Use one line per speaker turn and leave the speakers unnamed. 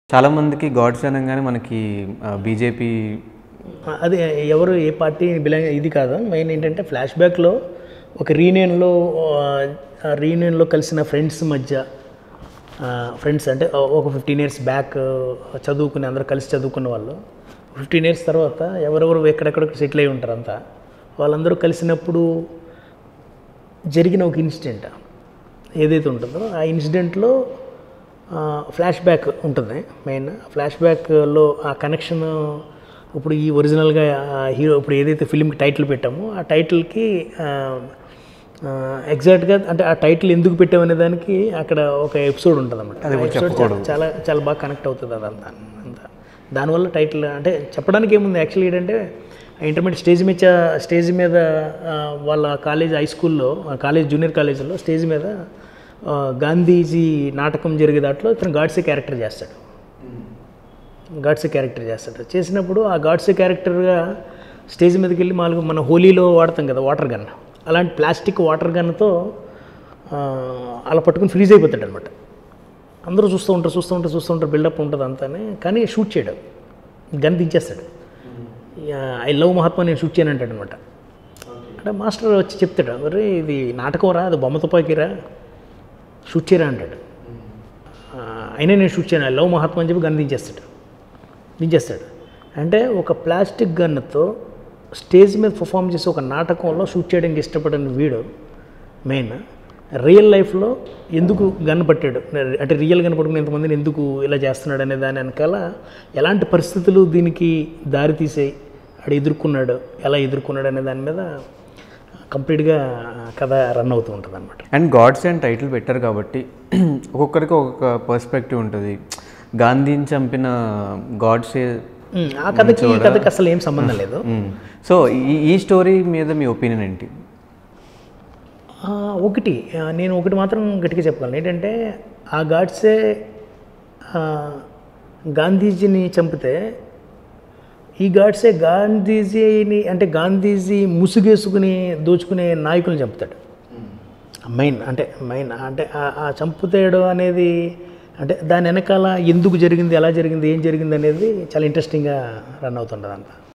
చాలామందికి గాడ్స్ అనగానే మనకి బీజేపీ
అది ఎవరు ఏ పార్టీ బిలాంగ్ ఇది కాదు మెయిన్ ఏంటంటే ఫ్లాష్ బ్యాక్లో ఒక రీయూనియన్లో రీయూనియన్లో కలిసిన ఫ్రెండ్స్ మధ్య ఫ్రెండ్స్ అంటే ఒక ఫిఫ్టీన్ ఇయర్స్ బ్యాక్ చదువుకుని అందరూ కలిసి చదువుకున్న వాళ్ళు ఫిఫ్టీన్ ఇయర్స్ తర్వాత ఎవరెవరు ఎక్కడెక్కడ సెటిల్ అయి ఉంటారు అంతా వాళ్ళందరూ కలిసినప్పుడు జరిగిన ఒక ఇన్సిడెంట్ ఏదైతే ఉంటుందో ఆ ఇన్సిడెంట్లో ఫ్లాష్ బ్యాక్ ఉంటుంది మెయిన్ ఫ్లాష్ బ్యాక్లో ఆ కనెక్షన్ ఇప్పుడు ఈ ఒరిజినల్గా హీరో ఇప్పుడు ఏదైతే ఫిలింకి టైటిల్ పెట్టామో ఆ టైటిల్కి ఎగ్జాక్ట్గా అంటే ఆ టైటిల్ ఎందుకు పెట్టామనే దానికి అక్కడ ఒక ఎపిసోడ్ ఉంటుంది అన్నమాట చాలా చాలా బాగా కనెక్ట్ అవుతుంది అదంతా అంతా దానివల్ల టైటిల్ అంటే చెప్పడానికి ఏముంది యాక్చువల్లీ ఏంటంటే ఇంటర్మీడియట్ స్టేజ్ మీద స్టేజ్ మీద ఆ, వాళ్ళ కాలేజ్ హై స్కూల్లో కాలేజ్ జూనియర్ కాలేజీలో స్టేజ్ మీద ఆ, గాంధీజీ నాటకం జరిగే దాంట్లో ఇతను గాడ్సే క్యారెక్టర్ చేస్తాడు గాడ్సే క్యారెక్టర్ చేస్తాడు చేసినప్పుడు ఆ గాడ్సే క్యారెక్టర్గా స్టేజ్ మీదకి వెళ్ళి మామూలుగా మన హోలీలో వాడతాం కదా వాటర్ గన్ అలాంటి ప్లాస్టిక్ వాటర్ గన్తో అలా పట్టుకుని ఫ్రీజ్ అయిపోతాడు అనమాట అందరూ చూస్తూ ఉంటారు చూస్తూ ఉంటారు చూస్తూ ఉంటారు బిల్డప్ ఉంటుంది అంతానే కానీ షూట్ చేయడం గన్ దించేస్తాడు ఐ లవ్ మహాత్మా నేను షూట్ చేయను అంటాడు అనమాట అంటే మాస్టర్ వచ్చి చెప్తాడు అరే ఇది నాటకం రా అది బొమ్మ తుపాకీరా షూట్ చేయరా అంటాడు ఆ, అయినా నేను షూట్ చేయను ఐ లవ్ మహాత్మా అని చెప్పి గన్ దించేస్తాడు దించేస్తాడు అంటే ఒక ప్లాస్టిక్ గన్తో స్టేజ్ మీద పర్ఫామ్ చేసే ఒక నాటకంలో షూట్ చేయడానికి ఇష్టపడిన వీడు మెయిన్ రియల్ లైఫ్లో ఎందుకు గన్ పట్టాడు అంటే రియల్ గన్ పట్టుకుని ఎంతమందిని ఎందుకు ఇలా చేస్తున్నాడు అనే దాని వెనకాల ఎలాంటి పరిస్థితులు దీనికి దారి తీసాయి ఆడు ఎదుర్కొన్నాడు ఎలా ఎదుర్కొన్నాడు అనే దాని మీద కంప్లీట్గా కథ రన్ అవుతూ ఉంటుంది అనమాట
అండ్ గాడ్స్ అండ్ టైటిల్ పెట్టారు కాబట్టి ఒక్కొక్కరికి ఒక్కొక్క పర్స్పెక్టివ్ ఉంటుంది గాంధీని చంపిన గాడ్సే
ఆ కథకి ఈ కథకి అసలు ఏం సంబంధం లేదు
సో ఈ ఈ స్టోరీ మీద మీ ఒపీనియన్ ఏంటి
ఆ, ఒకటి ఆ, నేను ఒకటి మాత్రం గట్టిగా చెప్పగలను ఏంటంటే ఆ గాడ్సే ఆ, గాంధీజీని చంపితే ఈ గాడ్సే గాంధీజీని అంటే గాంధీజీ ముసుగేసుకుని దోచుకునే నాయకుల్ని చంపుతాడు మెయిన్ అంటే మెయిన్ అంటే ఆ- ఆ చంపుతాడు అనేది అంటే దాని వెనకాల ఎందుకు జరిగింది ఎలా జరిగింది ఏం జరిగింది అనేది చాలా ఇంట్రెస్టింగ్గా రన్ అవుతుంటుంది అంతా